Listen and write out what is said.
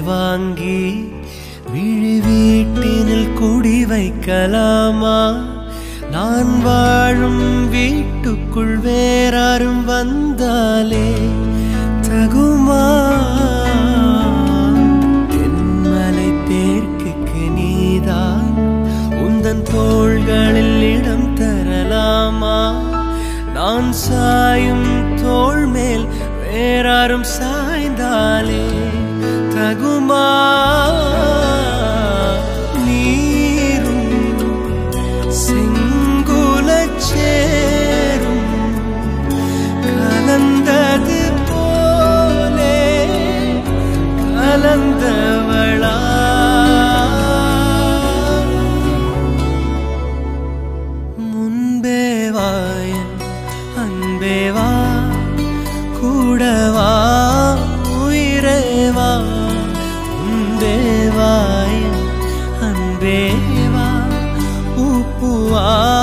வாங்கி விழி வீட்டினில் குடி வைக்கலாமா நான் வாழும் வீட்டுக்குள் வேறாரும் வந்தாலே தகுமா தென்மலை தேர்க்குக்கு நீதான் உந்தன் தோள்களில் இடம் தரலாமா நான் சாயும் தோள் மேல் வேறாரும் சாய்ந்தாலே தகுமா நீரும் செங்குலச் சேரும் கலந்தது போலே கலந்தவளா முன்பே வாயன் அன்பே வா கூடவா உயிரே வா முன்பே வாயன் அன்பே வா உப்புவா